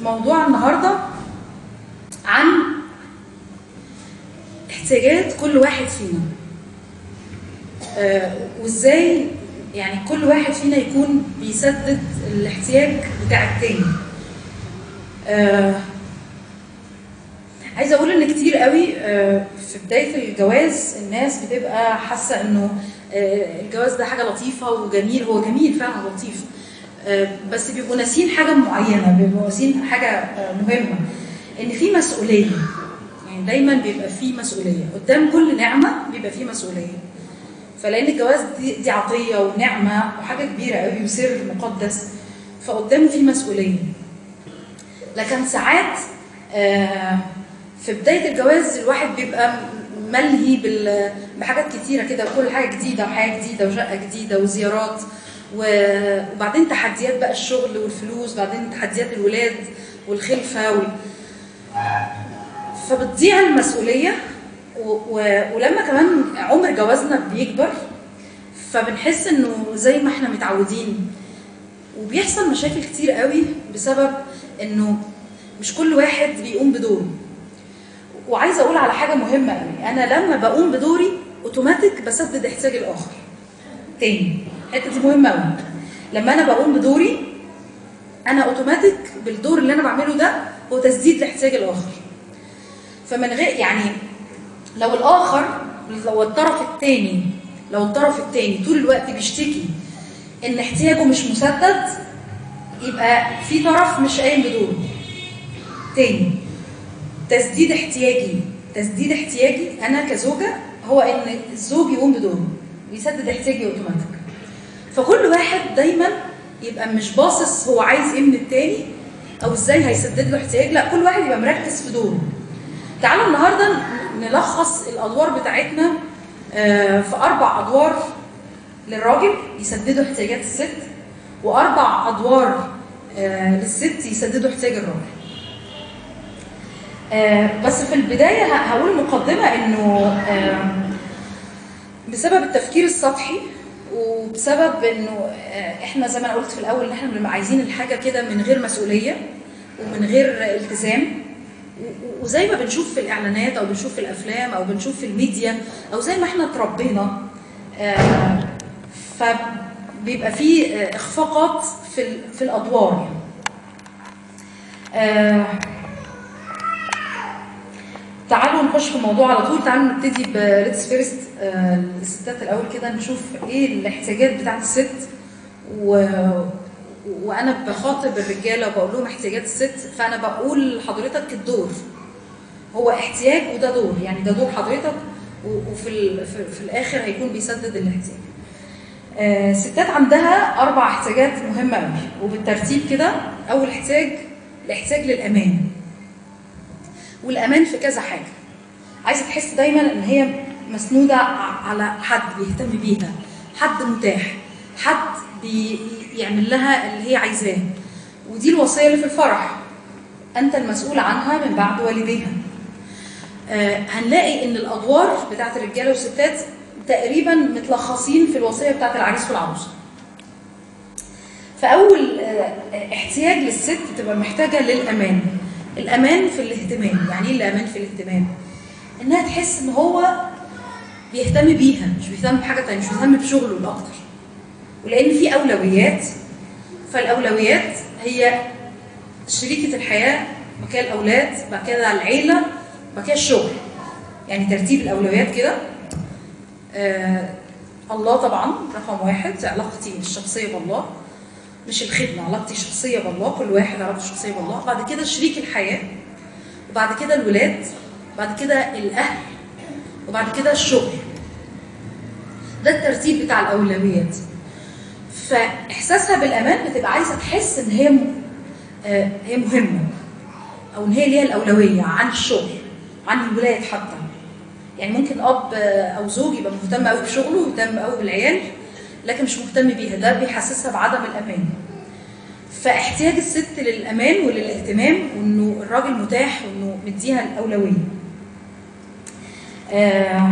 موضوع النهارده عن احتياجات كل واحد فينا آه، وازاي يعني كل واحد فينا يكون بيسدد الاحتياج بتاع التاني آه، عايزه اقول ان كتير قوي آه، في بدايه الجواز الناس بتبقى حاسه انه آه، الجواز ده حاجه لطيفه وجميل هو جميل فعلا لطيف آه، بس بيبقوا ناسيين حاجه معينه بيبقوا ناسيين حاجه آه، مهمه ان في مسؤوليه يعني دايما بيبقى في مسؤوليه قدام كل نعمه بيبقى في مسؤوليه فلان الجواز دي, دي عطيه ونعمه وحاجه كبيره قوي وسر مقدس فقدامه في مسؤوليه لكن ساعات آه، في بدايه الجواز الواحد بيبقى ملهي بال- بحاجات كتيره كده وكل حاجه جديده وحياه جديده وشقه جديده وزيارات و- وبعدين تحديات بقى الشغل والفلوس بعدين تحديات الولاد والخلفه وال... فبتضيع المسؤوليه و... و... ولما كمان عمر جوازنا بيكبر فبنحس انه زي ما احنا متعودين وبيحصل مشاكل كتير قوي بسبب انه مش كل واحد بيقوم بدوره وعايزه اقول على حاجه مهمه قوي انا لما بقوم بدوري اوتوماتيك بسدد احتياج الاخر تاني الحته دي مهمه قوي لما انا بقوم بدوري انا اوتوماتيك بالدور اللي انا بعمله ده هو تسديد لاحتياج الاخر فمن غير يعني لو الاخر لو الطرف الثاني لو الطرف الثاني طول الوقت بيشتكي ان احتياجه مش مسدد يبقى في طرف مش قايم بدوره تاني تسديد احتياجي تسديد احتياجي انا كزوجه هو ان الزوج يقوم بدوره ويسدد احتياجي اوتوماتيك فكل واحد دايما يبقى مش باصص هو عايز ايه من التاني او ازاي هيسدد له احتياج لا كل واحد يبقى مركز في دوره تعالوا النهارده نلخص الادوار بتاعتنا آه، في اربع ادوار للراجل يسددوا احتياجات الست واربع ادوار آه، للست يسددوا احتياج الراجل آه، بس في البدايه ه- هقول مقدمه انه آه، بسبب التفكير السطحي وبسبب انه آه، احنا زي ما انا قلت في الاول ان احنا بنبقى عايزين الحاجه كده من غير مسؤوليه ومن غير التزام و- و- وزي ما بنشوف في الاعلانات او بنشوف في الافلام او بنشوف في الميديا او زي ما احنا اتربينا آه، فبيبقى في آه، اخفاقات في ال- في الادوار يعني آه، تعالوا نخش في الموضوع على طول تعالوا نبتدي بليتس فيرست الستات الاول كده نشوف ايه الاحتياجات بتاعت الست و... وانا بخاطب الرجاله وبقول لهم احتياجات الست فانا بقول لحضرتك الدور هو احتياج وده دور يعني ده دور حضرتك و- وفي ال... في, في الاخر هيكون بيسدد الاحتياج آه، الستات عندها اربع احتياجات مهمه قوي وبالترتيب كده اول احتياج الاحتياج للامان والامان في كذا حاجه عايزه تحس دايما ان هي مسنوده ع- على حد بيهتم بيها حد متاح حد بيعمل لها اللي هي عايزاه ودي الوصيه اللي في الفرح انت المسؤول عنها من بعد والديها آه، هنلاقي ان الادوار بتاعت الرجاله والستات تقريبا متلخصين في الوصيه بتاعت العريس والعروسه فاول آه، احتياج للست تبقى محتاجه للامان الامان في الاهتمام يعني ايه الامان في الاهتمام انها تحس ان هو بيهتم بيها مش بيهتم بحاجه تانية مش بيهتم بشغله الاكتر ولان في اولويات فالاولويات هي شريكه الحياه بعد كده الاولاد بعد كده العيله بعد كده الشغل يعني ترتيب الاولويات كده آه الله طبعا رقم واحد علاقتي الشخصيه بالله مش الخدمة علاقتي الشخصية بالله كل واحد علاقته الشخصية بالله بعد كده شريك الحياة وبعد كده الولاد بعد كده الأهل وبعد كده الشغل ده الترتيب بتاع الأولويات فإحساسها بالأمان بتبقى عايزة تحس إن هي م... آه هي مهمة أو إن هي ليها الأولوية عن الشغل عن الولاد حتى يعني ممكن أب آه، أو زوج يبقى مهتم قوي بشغله ويهتم قوي بالعيال لكن مش مهتم بيها ده بيحسسها بعدم الامان فاحتياج الست للامان وللاهتمام وانه الراجل متاح وانه مديها الاولويه آه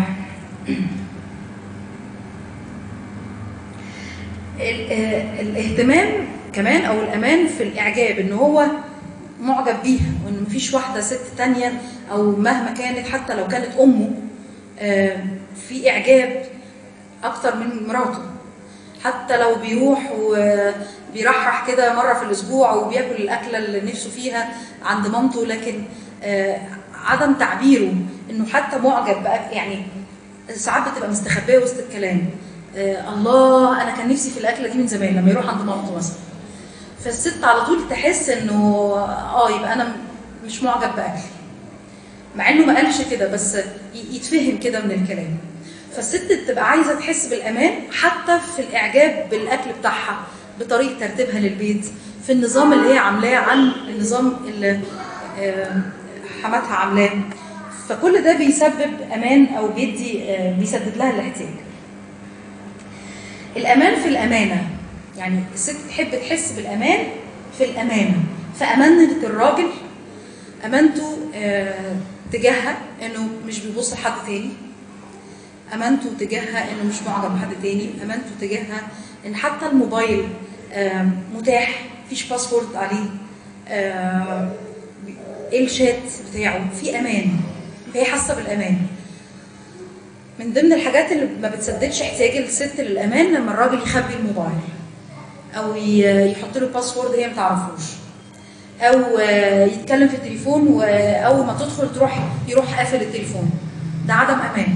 ال- آه، الاهتمام كمان او الامان في الاعجاب ان هو معجب بيها وان مفيش واحده ست تانية او مهما كانت حتى لو كانت امه آه، في اعجاب اكتر من مراته حتى لو بيروح وبيرحرح كده مره في الاسبوع وبياكل الاكله اللي نفسه فيها عند مامته لكن آه، عدم تعبيره انه حتى معجب بقى يعني ساعات بتبقى مستخبيه وسط الكلام آه، الله انا كان نفسي في الاكله دي من زمان لما يروح عند مامته مثلا فالست على طول تحس انه اه يبقى انا مش معجب باكلي مع انه ما قالش كده بس ي- يتفهم كده من الكلام فالست بتبقى عايزه تحس بالامان حتى في الاعجاب بالاكل بتاعها بطريقه ترتيبها للبيت في النظام اللي هي عاملاه عن النظام اللي آه، حماتها عاملاه فكل ده بيسبب امان او بيدي آه، بيسدد لها الاحتياج الامان في الامانه يعني الست تحب تحس بالامان في الامانه فامانه الراجل امانته آه، تجاهها انه مش بيبص لحد تاني امانته تجاهها انه مش معجب بحد تاني امانته تجاهها ان حتى الموبايل آه، متاح مفيش باسورد عليه آه، ايه الشات بتاعه في امان فهي حاسه بالامان من ضمن الحاجات اللي ما بتسددش احتياج الست للامان لما الراجل يخبي الموبايل او ي- يحط له باسورد هي ما تعرفوش او آه، يتكلم في التليفون واول ما تدخل تروح يروح قافل التليفون ده عدم امان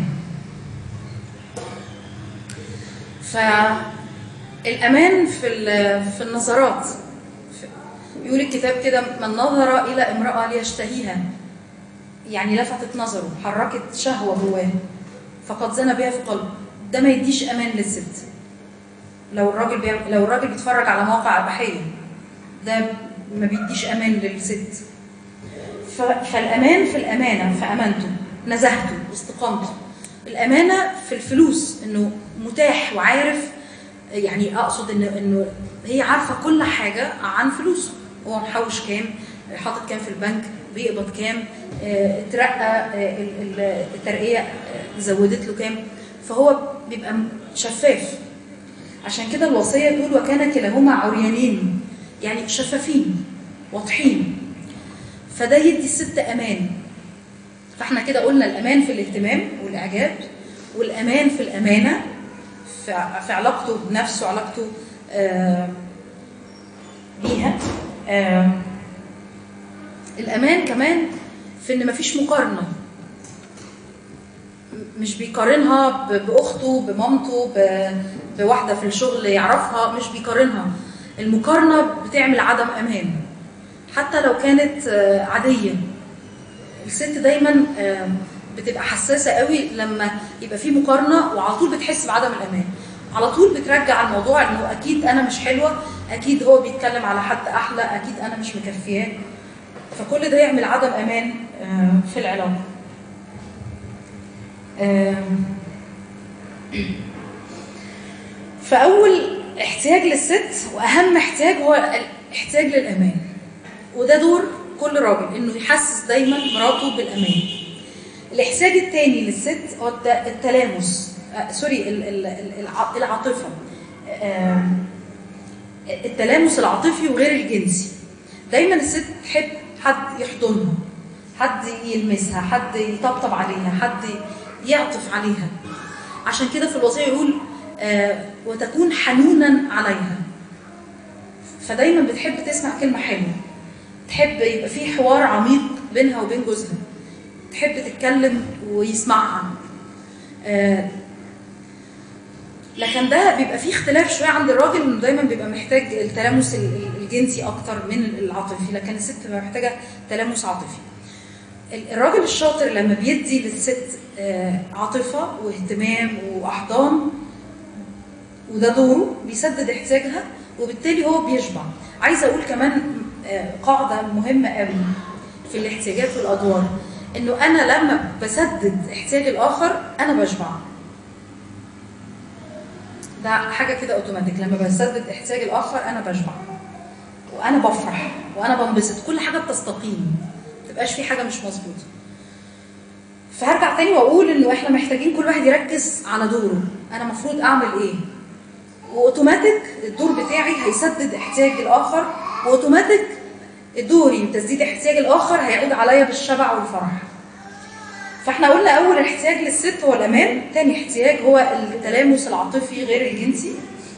فالامان في ال- في النظرات في- يقول الكتاب كده من نظر الى امراه ليشتهيها يعني لفتت نظره حركت شهوه جواه فقد زنى بها في قلبه ده ما يديش امان للست لو الراجل بيعمل لو الراجل بيتفرج على مواقع اباحيه ده ما بيديش امان للست ف- فالامان في الامانه في امانته نزاهته واستقامته الامانه في الفلوس انه متاح وعارف يعني اقصد انه انه هي عارفه كل حاجه عن فلوسه هو محوش كام حاطط كام في البنك بيقبض كام آه، اترقى آه، ال- ال- الترقيه آه، زودت له كام فهو بيبقى شفاف عشان كده الوصيه تقول وكان كلاهما عريانين يعني شفافين واضحين فده يدي الست امان فاحنا كده قلنا الامان في الاهتمام والاعجاب والامان في الامانه في ع- في علاقته بنفسه وعلاقته آه، بيها آه، الامان كمان في ان مفيش مقارنه م- مش بيقارنها ب- باخته بمامته ب- بواحده في الشغل يعرفها مش بيقارنها المقارنه بتعمل عدم امان حتى لو كانت آه، عاديه الست دايما آه، بتبقى حساسه قوي لما يبقى في مقارنه وعلى طول بتحس بعدم الامان على طول بترجع الموضوع انه اكيد انا مش حلوه اكيد هو بيتكلم على حد احلى اكيد انا مش مكفياه فكل ده يعمل عدم امان آه، في العلاقه آم، فاول احتياج للست واهم احتياج هو الاحتياج للامان وده دور كل راجل انه يحسس دايما مراته بالامان الاحتياج الثاني للست هو الت- التلامس آه سوري ال- ال- ال- الع- العاطفه آم، التلامس العاطفي وغير الجنسي دايما الست تحب حد يحضنها حد يلمسها حد يطبطب عليها حد يعطف عليها عشان كده في الوصيه يقول آه وتكون حنونا عليها فدايما بتحب تسمع كلمه حلوه تحب يبقى في حوار عميق بينها وبين جوزها تحب تتكلم ويسمعها آه لكن ده بيبقى فيه اختلاف شويه عند الراجل انه دايما بيبقى محتاج التلامس ال- ال- الجنسي اكتر من العاطفي لكن الست بتبقى محتاجه تلامس عاطفي ال- الراجل الشاطر لما بيدي للست آه، عاطفه واهتمام واحضان وده دوره بيسدد احتياجها وبالتالي هو بيشبع عايزه اقول كمان آه، قاعده مهمه قوي في الاحتياجات والادوار انه انا لما بسدد احتياج الاخر انا بشبع ده حاجه كده اوتوماتيك لما بسدد احتياج الاخر انا بشبع وانا بفرح وانا بنبسط كل حاجه بتستقيم ما تبقاش في حاجه مش مظبوطه فهرجع تاني واقول انه احنا محتاجين كل واحد يركز على دوره انا المفروض اعمل ايه واوتوماتيك الدور بتاعي هيسدد احتياج الاخر واوتوماتيك دوري وتسديد احتياج الاخر هيعود عليا بالشبع والفرح فاحنا قلنا اول احتياج للست هو الامان تاني احتياج هو التلامس العاطفي غير الجنسي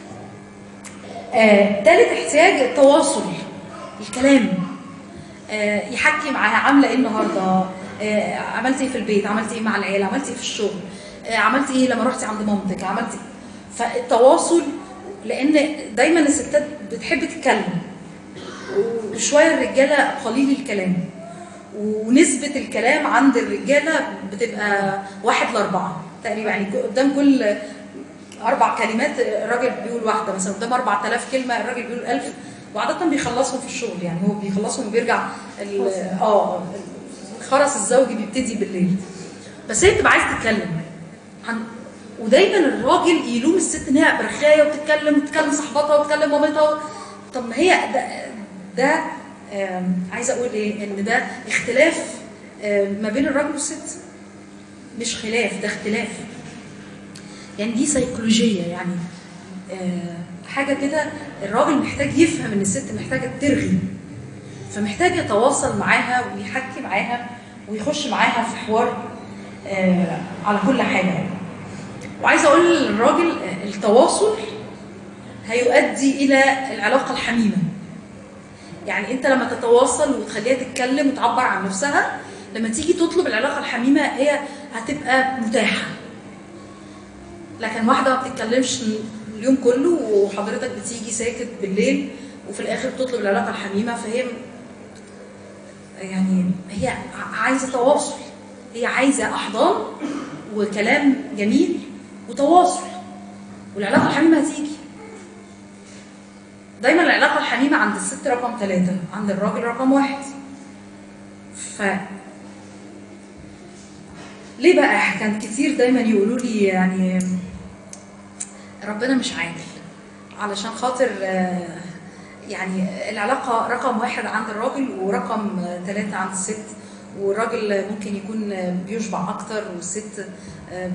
آه، تالت احتياج التواصل الكلام آه، يحكي معاها عامله ايه النهارده آه، عملتي ايه في البيت عملتي ايه مع العيله عملتي ايه في الشغل آه، عملتي ايه لما رحتي عند مامتك عملتي فالتواصل لان دايما الستات بتحب تتكلم وشويه الرجاله قليل الكلام ونسبة الكلام عند الرجالة بتبقى واحد لأربعة تقريبا يعني قدام كل أربع كلمات الراجل بيقول واحدة مثلا قدام 4000 كلمة الراجل بيقول 1000 وعادة بيخلصهم في الشغل يعني هو بيخلصهم وبيرجع ال- اه الخرس الزوجي بيبتدي بالليل بس هي بتبقى عايزة تتكلم عن ودايما الراجل يلوم الست ان هي برخايه وبتتكلم وتتكلم صاحبتها وتتكلم مامتها طب ما هي ده, ده آم، عايزه اقول ايه ان ده اختلاف آم، ما بين الراجل والست مش خلاف ده اختلاف يعني دي سيكولوجيه يعني آه، حاجه كده الراجل محتاج يفهم ان الست محتاجه ترغي فمحتاج يتواصل معاها ويحكي معاها ويخش معاها في حوار آه، على كل حاجه يعني. وعايزه اقول للراجل آه، التواصل هيؤدي الى العلاقه الحميمه يعني انت لما تتواصل وتخليها تتكلم وتعبر عن نفسها لما تيجي تطلب العلاقه الحميمه هي هتبقى متاحه لكن واحده ما بتتكلمش اليوم كله وحضرتك بتيجي ساكت بالليل وفي الاخر بتطلب العلاقه الحميمه فهي يعني هي ع- عايزه تواصل هي عايزه احضان وكلام جميل وتواصل والعلاقه الحميمه هتيجي دايما العلاقه الحميمه عند الست رقم ثلاثة عند الراجل رقم واحد ف ليه بقى كان كتير دايما يقولوا لي يعني ربنا مش عادل علشان خاطر آه، يعني العلاقة رقم واحد عند الراجل ورقم آه، ثلاثة عند الست والراجل ممكن يكون آه، بيشبع أكتر والست آه،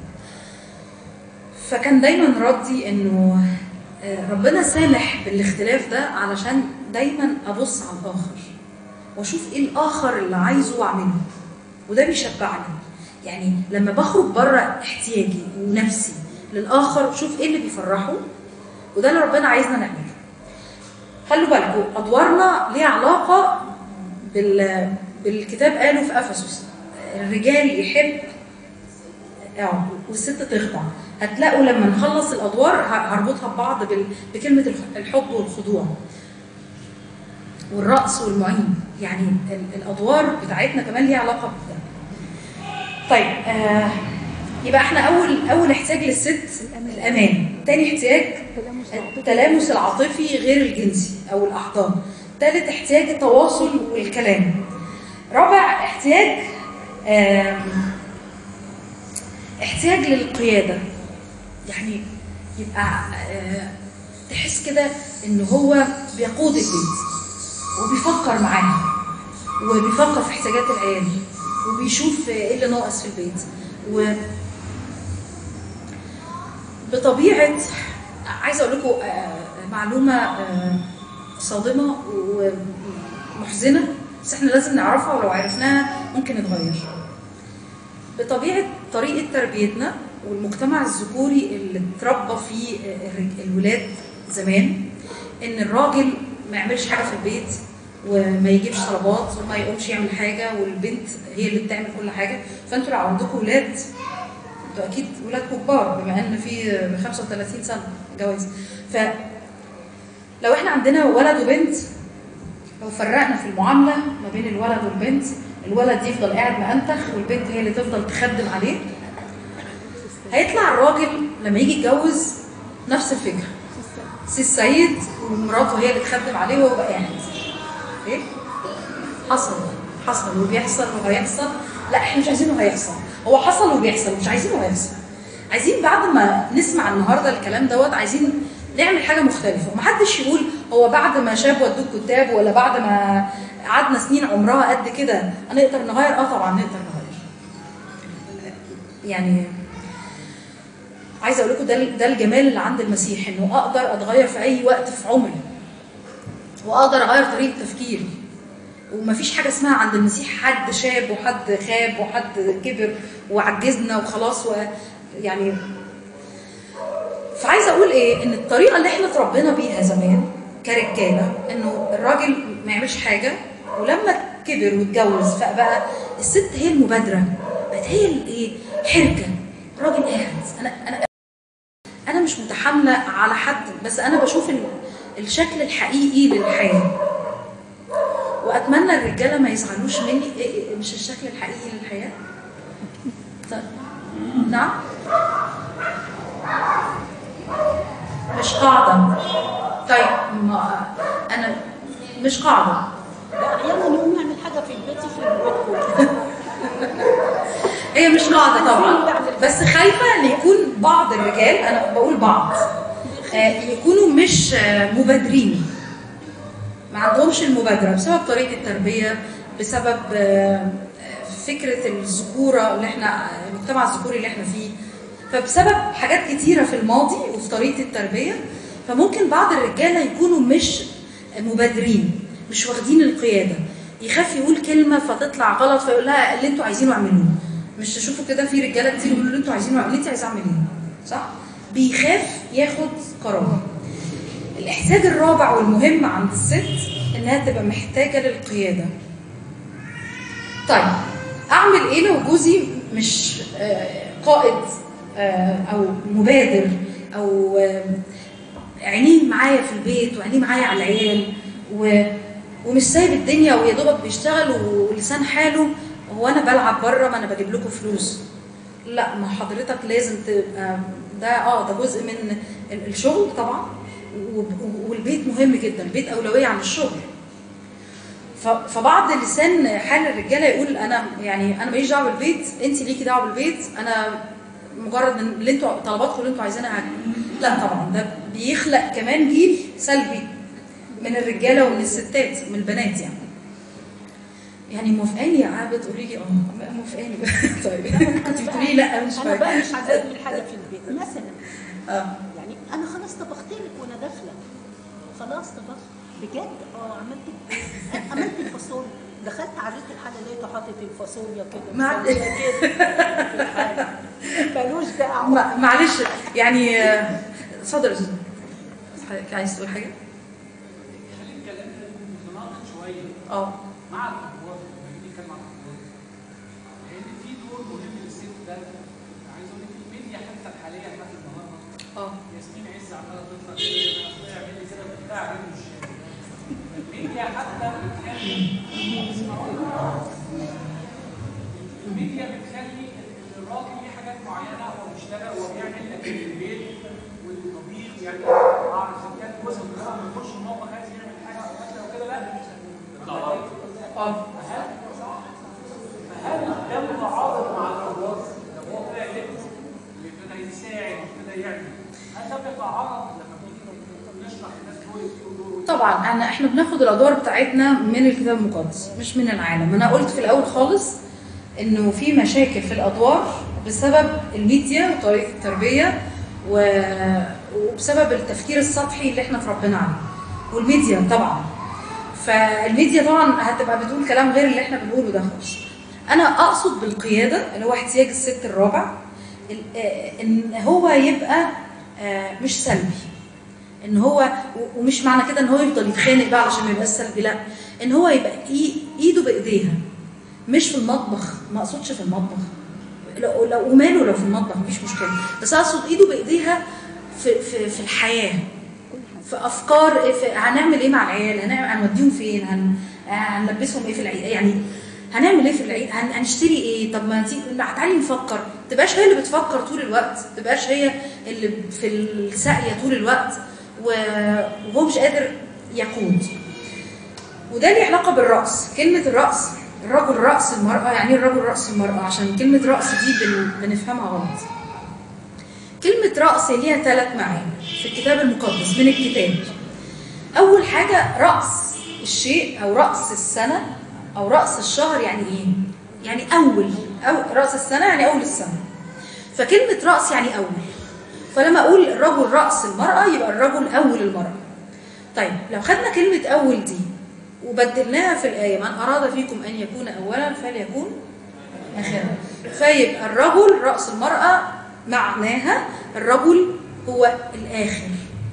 فكان دايما ردي إنه آه، ربنا سامح بالاختلاف ده علشان دايما أبص على الآخر وأشوف إيه الآخر اللي عايزه وأعمله وده بيشبعني يعني لما بخرج بره احتياجي ونفسي للاخر وشوف ايه اللي بيفرحه وده اللي ربنا عايزنا نعمله خلوا بالكم ادوارنا ليها علاقه بال بالكتاب قاله في افسس الرجال يحب اه والست تخضع هتلاقوا لما نخلص الادوار ه- هربطها ببعض بال- بكلمه الح- الحب والخضوع والرأس والمعين يعني ال- الادوار بتاعتنا كمان ليها علاقه بده طيب آه يبقى احنا اول اول احتياج للست الامان تاني احتياج التلامس العاطفي غير الجنسي او الاحضان ثالث احتياج التواصل والكلام رابع احتياج آم، احتياج للقياده يعني يبقى آه، تحس كده ان هو بيقود البيت وبيفكر معاها وبيفكر في احتياجات العيال وبيشوف ايه اللي ناقص في البيت و بطبيعه عايزه اقول لكم آه، معلومه آه، صادمه ومحزنه بس احنا لازم نعرفها ولو عرفناها ممكن نتغير بطبيعه طريقه تربيتنا والمجتمع الذكوري اللي اتربى فيه الرج- الولاد زمان ان الراجل ما يعملش حاجه في البيت وما يجيبش طلبات وما يقومش يعمل حاجه والبنت هي اللي بتعمل كل حاجه فانتوا لو عندكم ولاد انتوا اكيد ولادكم كبار بما ان في 35 سنه جواز ف لو احنا عندنا ولد وبنت لو فرقنا في المعامله ما بين الولد والبنت الولد يفضل قاعد مأنتخ والبنت هي اللي تفضل تخدم عليه هيطلع الراجل لما يجي يتجوز نفس الفكره سي السيد ومراته هي اللي تخدم عليه وهو بقى قاعد ايه حصل حصل وبيحصل وهيحصل لا احنا مش عايزينه هيحصل هو حصل وبيحصل مش عايزينه هيحصل عايزين بعد ما نسمع النهارده الكلام دوت عايزين نعمل حاجه مختلفه ومحدش يقول هو بعد ما شاب ودوك كتاب ولا بعد ما قعدنا سنين عمرها قد كده هنقدر نغير اه طبعا نقدر نغير يعني عايزه اقول لكم ده ده الجمال اللي عند المسيح انه اقدر اتغير في اي وقت في عمري واقدر اغير طريقه تفكيري ومفيش حاجه اسمها عند المسيح حد شاب وحد خاب وحد كبر وعجزنا وخلاص و يعني فعايزه اقول ايه ان الطريقه اللي احنا اتربينا بيها زمان كرجاله انه الراجل ما يعملش حاجه ولما كبر واتجوز فبقى الست هي المبادره بقت هي الايه حركه الراجل قاعد انا انا انا مش متحامله على حد بس انا بشوف ال- الشكل الحقيقي للحياه واتمنى الرجاله ما يزعلوش مني إيه إيه مش الشكل الحقيقي للحياه طيب. نعم مش قاعده طيب ما انا مش قاعده لا احيانا نقوم نعمل حاجه في البيت يخرب البيت كله هي مش قاعده طبعا بس خايفه ان يكون بعض الرجال انا بقول بعض آه، يكونوا مش آه، مبادرين ما عندهمش المبادره بسبب طريقه التربيه بسبب آه، فكره الذكوره اللي احنا المجتمع الذكوري اللي احنا فيه فبسبب حاجات كتيره في الماضي وفي طريقه التربيه فممكن بعض الرجاله يكونوا مش مبادرين مش واخدين القياده يخاف يقول كلمه فتطلع غلط فيقول لها اللي انتوا عايزينه اعملوه مش تشوفوا كده في رجاله كتير يقولوا اللي انتوا عايزينه اعملوه اللي انت عايزه اعمل ايه صح بيخاف ياخد قرار الاحتياج الرابع والمهم عند الست انها تبقى محتاجه للقياده طيب اعمل ايه لو جوزي مش آه، قائد آه، او مبادر او آه، عينيه معايا في البيت وعينيه معايا على العيال و... ومش سايب الدنيا ويا دوبك بيشتغل ولسان حاله هو انا بلعب بره ما انا بجيب لكم فلوس لا ما حضرتك لازم تبقى ده اه ده جزء من ال- الشغل طبعا و- والبيت مهم جدا البيت اولويه عن الشغل ف- فبعض لسان حال الرجاله يقول انا يعني انا ماليش دعوه بالبيت انت ليكي دعوه بالبيت انا مجرد من اللي انتوا طلباتكم اللي انتوا عايزينها هعمل. لا طبعا ده بيخلق كمان جيل سلبي من الرجاله ومن الستات من البنات يعني يعني موافقاني يا عابد قولي لي اه موافقاني طيب كنت بتقولي لي لا مش انا بقى مش فاهمة. عايزه اعمل حاجه في البيت مثلا اه يعني انا خلاص طبخت لك وانا داخله خلاص طبخت بجد اه عملت عملت الفاصوليا دخلت عريت الحاجه لقيته حاطط الفاصوليا كده مع- مسوية كده في الحاجة. ملوش دعوه ما- معلش يعني آه، اتفضل يا استاذ حضرتك عايز تقول حاجه؟ خلينا الكلام متناقض شويه اه مع الأخبار لما نيجي نتكلم عن الأخبار لأن في دور مهم للست ده عايز أقول لك الميديا حتى الحالية بتاعت النهارده اه ياسمين عز عمالة تطلع تقول لي أنا أخويا يعمل لي كده بتاع عينه مش الميديا حتى بتخلي الميديا بتخلي إن الراجل ليه حاجات معينة هو بيشتغل هو بيعمل أكل في البيت والطبيخ يعني أعرف إن كان جزء من الراجل ما يخش المطبخ عايز يعمل حاجة أو أكلة وكده لا اه هل ده متعارض مع الأدوار؟ لو هو طلع لبس وابتدى يساعد وابتدى يعمل هل ده بيتعارض لما بنيجي نشرح للناس دول يقولوا طبعا انا احنا بناخد الادوار بتاعتنا من الكتاب المقدس مش من العالم انا قلت في الاول خالص انه في مشاكل في الادوار بسبب الميديا وطريقه التربيه و- وبسبب التفكير السطحي اللي احنا اتربينا عليه والميديا طبعا فالميديا طبعا هتبقى بتقول كلام غير اللي احنا بنقوله ده خالص انا اقصد بالقياده اللي هو احتياج الست الرابع ال- آه، ان هو يبقى آه، مش سلبي ان هو و- ومش معنى كده ان هو يفضل يتخانق بقى علشان ما يبقاش سلبي لا ان هو يبقى إي ايده بايديها مش في المطبخ ما اقصدش في المطبخ لو لو وماله لو في المطبخ مفيش مشكله بس اقصد ايده بايديها في في في الحياه في افكار في هنعمل ايه مع العيال هنعمل هنوديهم فين هن هنلبسهم ايه في العيد يعني هنعمل ايه في العيد هن... هنشتري ايه طب ما تيجي لا، تعالي نفكر تبقاش هي اللي بتفكر طول الوقت تبقاش هي اللي في الساقيه طول الوقت و- وهو مش قادر يقود وده ليه علاقه بالراس كلمه الراس الرجل راس المراه يعني ايه الرجل راس المراه عشان كلمه راس دي بن... بنفهمها غلط كلمة رأس ليها ثلاث معاني في الكتاب المقدس من الكتاب. أول حاجة رأس الشيء أو رأس السنة أو رأس الشهر يعني إيه؟ يعني أول أو رأس السنة يعني أول السنة. فكلمة رأس يعني أول. فلما أقول الرجل رأس المرأة يبقى الرجل أول المرأة. طيب لو خدنا كلمة أول دي وبدلناها في الآية من أراد فيكم أن يكون أولا فليكون آخرا فيبقى الرجل رأس المرأة معناها الرجل هو الآخر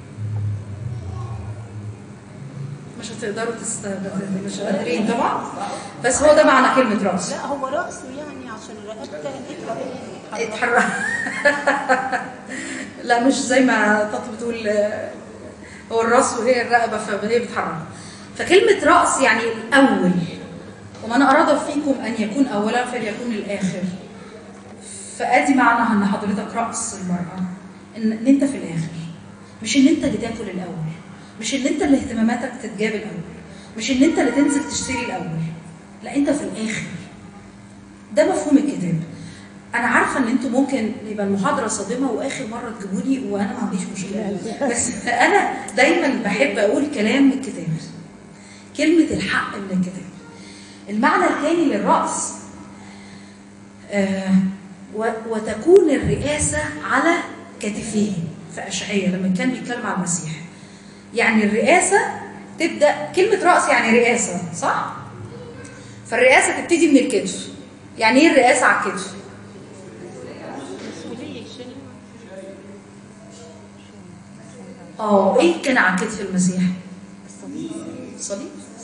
مش هتقدروا تست... مش قادرين طبعا بس هو ده معنى كلمة رأس لا هو رأسه يعني عشان رقبته اتحركت اتحرك لا مش زي ما تطلب بتقول آه، هو الراس وهي الرقبه فهي بتتحرك فكلمه راس يعني الاول ومن اراد فيكم ان يكون اولا فليكون الاخر فادي معنى ان حضرتك راس المراه ان, إن انت في الاخر مش ان انت اللي تاكل الاول مش ان انت اللي اهتماماتك تتجاب الاول مش ان انت اللي تنزل تشتري الاول لا انت في الاخر ده مفهوم الكتاب انا عارفه ان انتوا ممكن يبقى المحاضره صادمه واخر مره تجيبوني وانا ما عنديش مشكله بس انا دايما بحب اقول كلام الكتاب كلمه الحق من الكتاب المعنى الثاني للراس آه و- وتكون الرئاسه على كتفيه في اشعياء لما كان بيتكلم عن المسيح يعني الرئاسه تبدا كلمه راس يعني رئاسه صح فالرئاسه تبتدي من الكتف يعني ايه الرئاسه على الكتف مسؤولية شنو؟ اه ايه كان على كتف المسيح؟ الصليب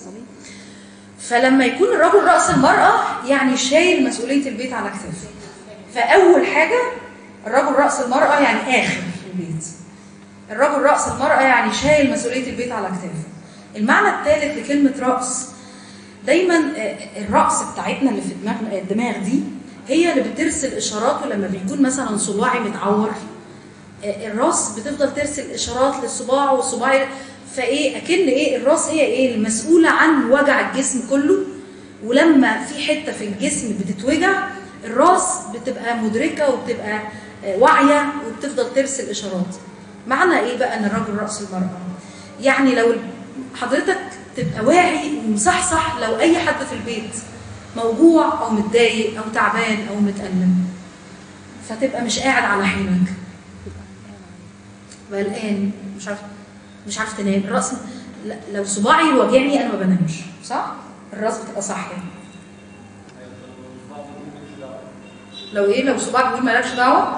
فلما يكون الرجل راس المراه يعني شايل مسؤوليه البيت على كتافه فاول حاجه الرجل راس المراه يعني اخر البيت الرجل راس المراه يعني شايل مسؤوليه البيت على كتافه المعنى الثالث لكلمه راس دايما آه، الراس بتاعتنا اللي في دماغنا الدماغ دي هي اللي بترسل اشاراته لما بيكون مثلا صباعي متعور آه، الراس بتفضل ترسل اشارات للصباع والصباع فايه اكن ايه الراس هي ايه المسؤوله عن وجع الجسم كله ولما في حته في الجسم بتتوجع الراس بتبقى مدركه وبتبقى آه، واعيه وبتفضل ترسل اشارات معنى ايه بقى ان الراجل راس المراه يعني لو حضرتك تبقى واعي ومصحصح لو اي حد في البيت موجوع او متضايق او تعبان او متألم فتبقى مش قاعد على حيلك قلقان مش عارف مش عارف تنام الراس لا- لو صباعي واجعني انا ما بنامش صح الراس بتبقى صاحيه لو ايه لو صباعك بيقول مالكش دعوه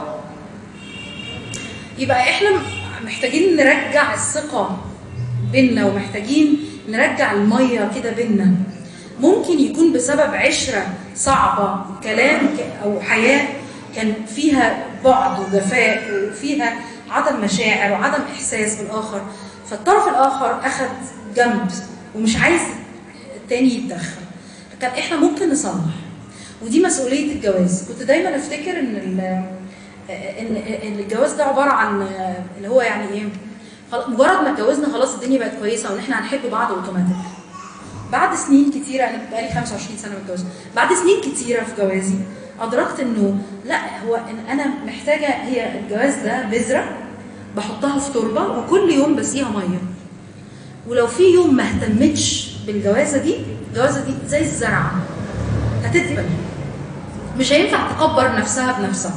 يبقى احنا محتاجين نرجع الثقه بينا ومحتاجين نرجع الميه كده بينا ممكن يكون بسبب عشره صعبه كلام ك- او حياه كان فيها بعد وجفاء وفيها عدم مشاعر وعدم احساس بالاخر فالطرف الاخر اخذ جنب ومش عايز التاني يتدخل كان احنا ممكن نصلح ودي مسؤوليه الجواز كنت دايما افتكر ان ال- ان ان الجواز ده عباره عن اللي هو يعني ايه خلاص- مجرد ما اتجوزنا خلاص الدنيا بقت كويسه وان احنا هنحب بعض اوتوماتيك بعد سنين كتيره انا بقالي 25 سنه متجوزه بعد سنين كتيره في جوازي ادركت انه لا هو إن انا محتاجه هي الجواز ده بذره بحطها في تربه وكل يوم بسقيها ميه ولو في يوم ما اهتمتش بالجوازه دي الجوازه دي زي الزرعه هتدبل مش هينفع تكبر نفسها بنفسها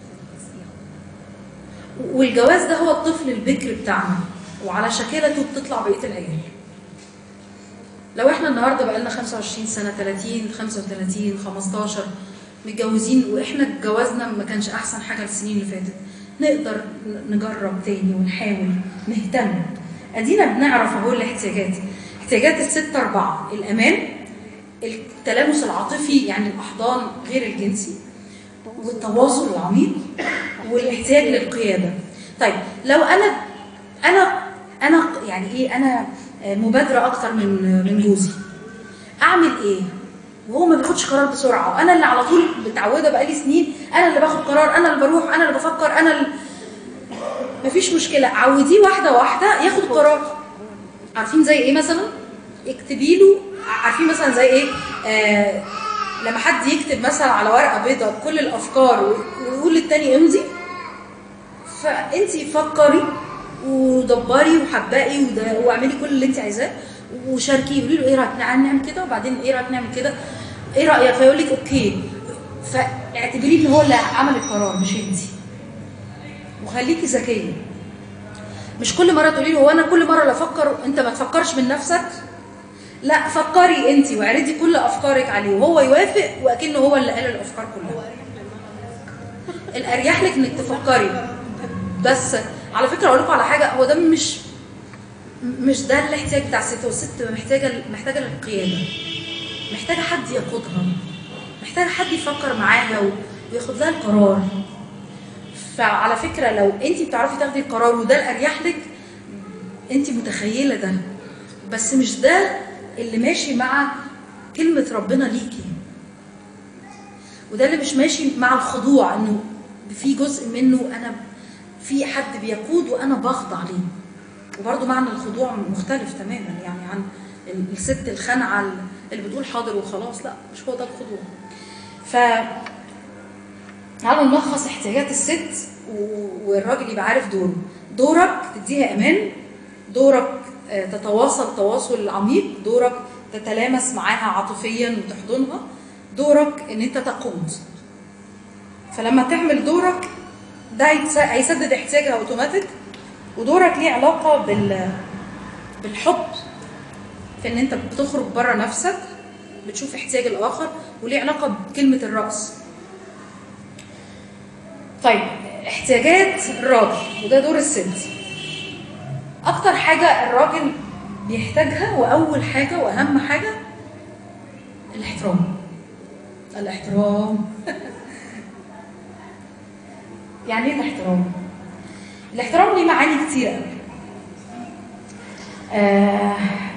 والجواز ده هو الطفل البكر بتاعنا وعلى شكلته بتطلع بقيه العيال لو احنا النهارده بقالنا 25 سنه 30 35 15 متجوزين واحنا جوازنا ما كانش احسن حاجه السنين اللي فاتت نقدر نجرب تاني ونحاول نهتم ادينا بنعرف اهو الاحتياجات احتياجات الست اربعه الامان التلامس العاطفي يعني الاحضان غير الجنسي والتواصل العميق والاحتياج للقياده طيب لو انا انا انا يعني ايه انا مبادره اكتر من من جوزي اعمل ايه وهو ما بياخدش قرار بسرعه وانا اللي على طول متعوده بقالي سنين انا اللي باخد قرار انا اللي بروح انا اللي بفكر انا اللي مفيش مشكله عوديه واحده واحده ياخد قرار عارفين زي ايه مثلا اكتبي له عارفين مثلا زي ايه آه لما حد يكتب مثلا على ورقه بيضاء كل الافكار ويقول للتاني امضي فانت فكري ودبري وحبقي وده- واعملي كل اللي انت عايزاه وشاركيه قولي له ايه رايك نعم نعمل كده وبعدين ايه رايك نعمل كده ايه رايك فيقول لك اوكي فاعتبريه ان هو اللي عمل القرار مش انت وخليكي ذكيه مش كل مره تقولي له هو انا كل مره اللي افكر انت ما تفكرش من نفسك لا فكري انت واعرضي كل افكارك عليه وهو يوافق واكنه هو اللي قال الافكار كلها الاريح لك انك تفكري بس على فكره اقول لكم على حاجه هو ده مش مش ده الاحتياج بتاع الست والست محتاجه محتاجه للقياده محتاجه حد يقودها محتاجه حد يفكر معاها و- وياخد لها القرار فعلى فكره لو انت بتعرفي تاخدي القرار وده الاريح لك انت متخيله ده بس مش ده اللي ماشي مع كلمه ربنا ليكي وده اللي مش ماشي مع الخضوع انه في جزء منه انا في حد بيقود وانا بخضع ليه وبرضه معنى الخضوع مختلف تماما يعني عن ال- الست الخانعه اللي بتقول حاضر وخلاص لا مش هو ده الخضوع ف تعالوا نلخص احتياجات الست و- والراجل يبقى عارف دوره دورك تديها امان دورك آه، تتواصل تواصل عميق دورك تتلامس معاها عاطفيا وتحضنها دورك ان انت تقود فلما تعمل دورك ده هيتس- هيسدد احتياجها اوتوماتيك ودورك ليه علاقه بال بالحب في ان انت بتخرج بره نفسك بتشوف احتياج الاخر وليه علاقه بكلمه الراس طيب احتياجات الراجل وده دور الست اكتر حاجه الراجل بيحتاجها واول حاجه واهم حاجه الاحترام الاحترام يعني ايه الاحترام الاحترام ليه معاني كتير قوي آه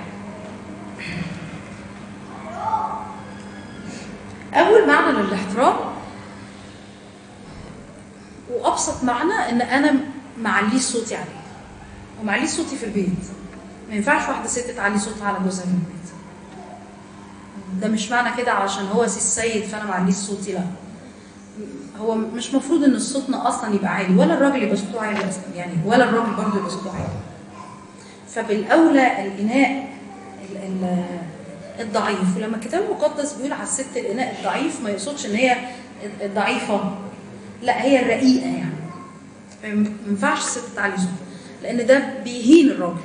اول معنى للاحترام وابسط معنى ان انا معليش صوتي عليه ومعليش صوتي في البيت ما ينفعش واحده ست تعلي صوتها على جوزها في البيت ده مش معنى كده علشان هو سي السيد فانا معليش صوتي لا هو مش مفروض ان صوتنا اصلا يبقى عالي ولا الراجل يبقى صوته عالي اصلا يعني ولا الراجل برضه يبقى صوته عالي فبالاولى الاناء ال- ال- الضعيف ولما الكتاب المقدس بيقول على الست الاناء الضعيف ما يقصدش ان هي الضعيفه لا هي الرقيقه يعني ما ينفعش الست تعلي صوتها لان ده بيهين الراجل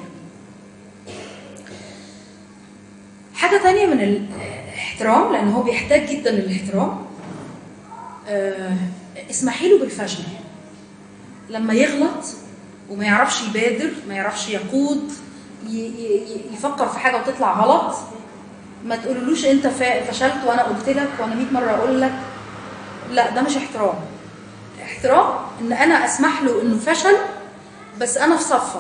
حاجه تانية من الاحترام لان هو بيحتاج جدا للاحترام آه، اسمحي له بالفشل لما يغلط وما يعرفش يبادر ما يعرفش يقود ي- ي- يفكر في حاجه وتطلع غلط ما تقولولوش انت فا- فشلت وانا قلت لك وانا 100 مره اقول لك لا ده مش احترام احترام ان انا اسمح له انه فشل بس انا في صفك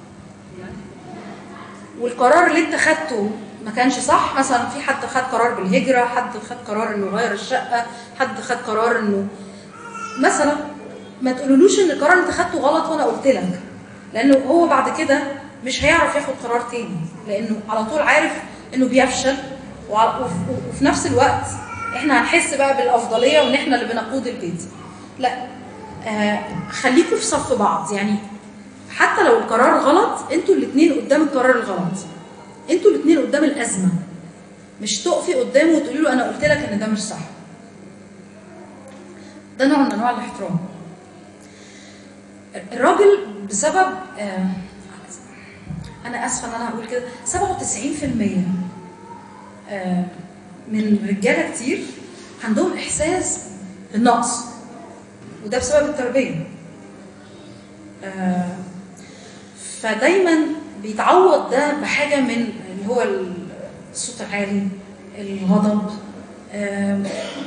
والقرار اللي انت خدته ما كانش صح مثلا في حد خد قرار بالهجره حد خد قرار انه يغير الشقه حد خد قرار انه مثلا ما تقولولوش ان القرار اللي انت خدته غلط وانا قلت لك لانه هو بعد كده مش هيعرف ياخد قرار تاني لانه على طول عارف انه بيفشل وع- وف- وفي نفس الوقت احنا هنحس بقى بالافضليه وان احنا اللي بنقود البيت لا آه خليكوا في صف بعض يعني حتى لو القرار غلط انتوا الاثنين قدام القرار الغلط انتوا الاثنين قدام الازمه مش تقفي قدامه وتقولي له انا قلت لك ان ده مش صح ده نوع من انواع الاحترام الراجل بسبب آه انا اسفه ان انا هقول كده 97% آه من رجاله كتير عندهم احساس بالنقص وده بسبب التربيه آه فدايما بيتعوض ده بحاجه من اللي هو الصوت العالي الغضب آم،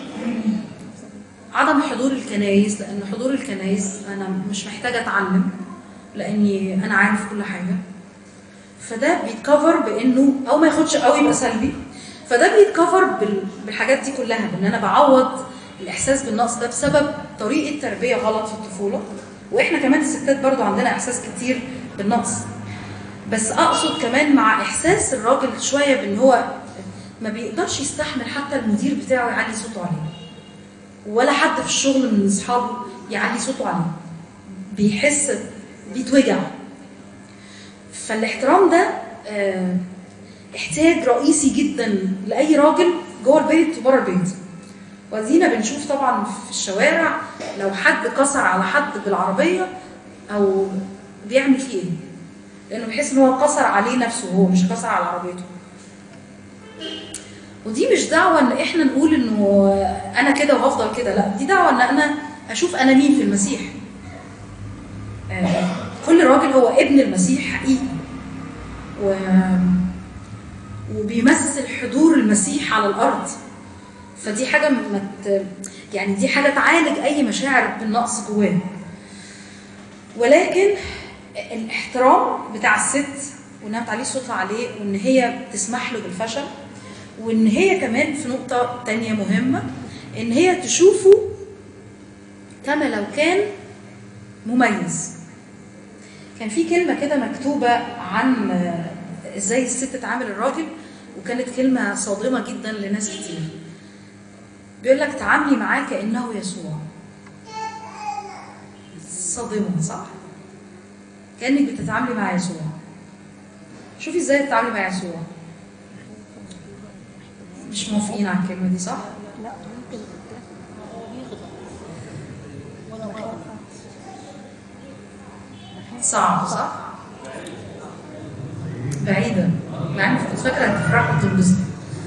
عدم حضور الكنايس لان حضور الكنايس انا مش محتاجه اتعلم لاني انا عارف كل حاجه فده بيتكفر بانه او ما ياخدش او يبقى سلبي فده بيتكفر بال- بالحاجات دي كلها بان انا بعوض الاحساس بالنقص ده بسبب طريقه تربيه غلط في الطفوله واحنا كمان الستات برضو عندنا احساس كتير بالنقص بس اقصد كمان مع احساس الراجل شويه بان هو ما بيقدرش يستحمل حتى المدير بتاعه يعلي صوته عليه ولا حد في الشغل من اصحابه يعلي صوته عليه بيحس بيتوجع فالاحترام ده آه، احتياج رئيسي جدا لاي راجل جوه البيت وبره البيت وادينا بنشوف طبعا في الشوارع لو حد كسر على حد بالعربيه او بيعمل فيه ايه لانه بيحس ان هو كسر عليه نفسه هو مش كسر على عربيته ودي مش دعوه ان احنا نقول انه انا كده وهفضل كده لا دي دعوه ان انا اشوف انا مين في المسيح آه، كل راجل هو ابن المسيح حقيقي و... وبيمثل حضور المسيح على الارض فدي حاجه ما ت... يعني دي حاجه تعالج اي مشاعر بالنقص جواه ولكن الاحترام بتاع الست وانها تعلي صوتها عليه وان هي تسمح له بالفشل وان هي كمان في نقطه تانية مهمه ان هي تشوفه كما لو كان مميز كان في كلمه كده مكتوبه عن آه، ازاي الست تعامل الراجل وكانت كلمه صادمه جدا لناس كتير بيقول لك تعاملي معاه كانه يسوع صادمه صح كانك بتتعاملي مع يسوع شوفي ازاي تتعاملي مع يسوع مش موافقين على الكلمه دي صح لا ممكن يغضب ولا غلط صعب صح بعيدة مع اني كنت فاكرة هتفرحوا وتنبسطوا